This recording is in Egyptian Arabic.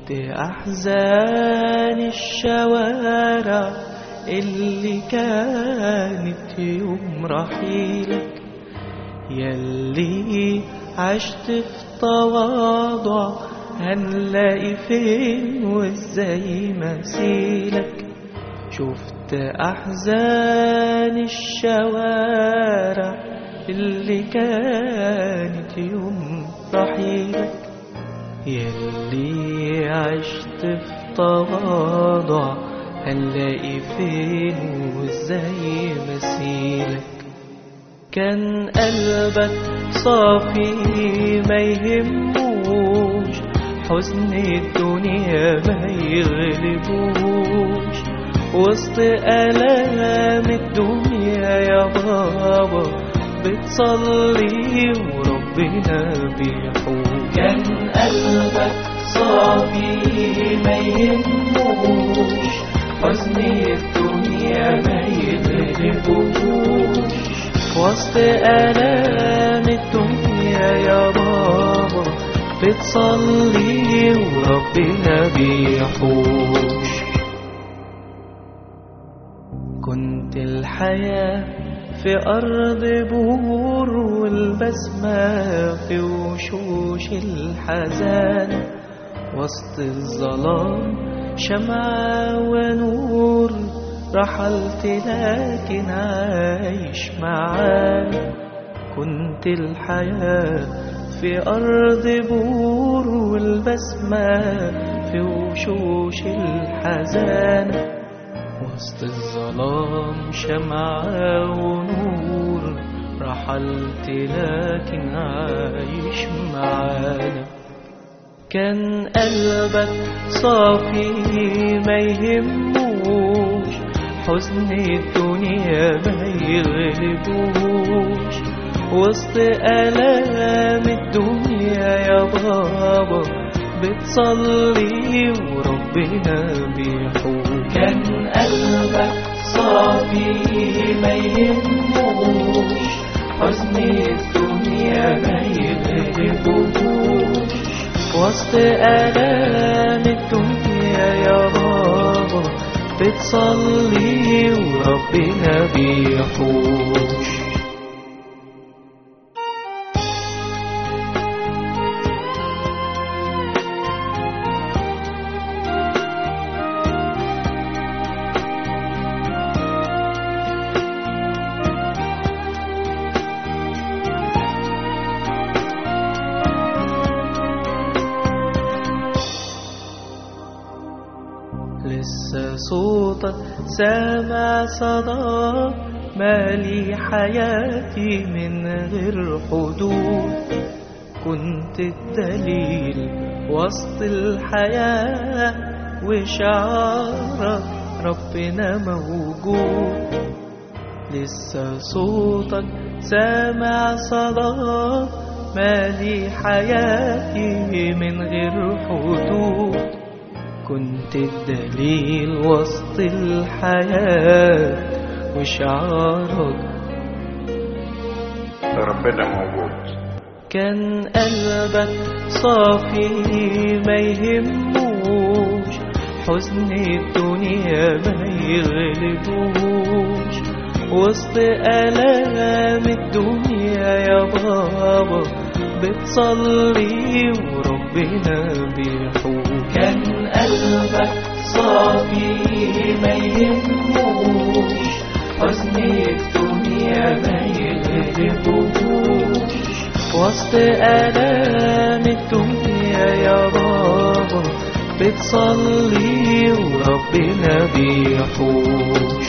كنت أحزان الشوارع اللي كانت يوم رحيلك يلي عشت في تواضع هنلاقي فين وازاي مثيلك شفت أحزان الشوارع اللي كانت يوم رحيلك يلي عشت في تواضع هنلاقي فين وازاي مثيلك كان قلبك صافي ما يهموش حزن الدنيا ما يغلبوش وسط آلام الدنيا يا بابا بتصلي وربنا بيحوش كان قلبك صافي ما يهموش حزن الدنيا ما يغلبوش وسط آلام الدنيا يا بابا بتصلي وربنا بيحوش كنت الحياة في أرض بور والبسمة في وشوش الحزان وسط الظلام شمعة ونور رحلت لكن عايش معانا كنت الحياة في أرض بور والبسمة في وشوش الحزان وسط الظلام شمعة ونور رحلت لكن عايش معانا كان قلبك صافي ما يهموش حزن الدنيا ما يغلبوش وسط آلام الدنيا يا بابا بتصلي وربنا بيحوش كان قلبك صافي ما يهموش حزن الدنيا ما يغلبوش وسط آلام الدنيا يا بابا بتصلي وربنا بيحوش لسه صوتك سامع صدى مالي حياتي من غير حدود كنت الدليل وسط الحياة وشعارك ربنا موجود لسه صوتك سامع صدى مالي حياتي من غير حدود كنت الدليل وسط الحياة وشعارك ربنا موجود كان قلبك صافي ما يهموش حزن الدنيا ما يغلبوش وسط آلام الدنيا يا بابا بتصلي وربنا بيحوش كان قلبك صافي ما يهموش حزن الدنيا ما يغلبوش وسط آلام الدنيا يا بابا بتصلي وربنا بيحوش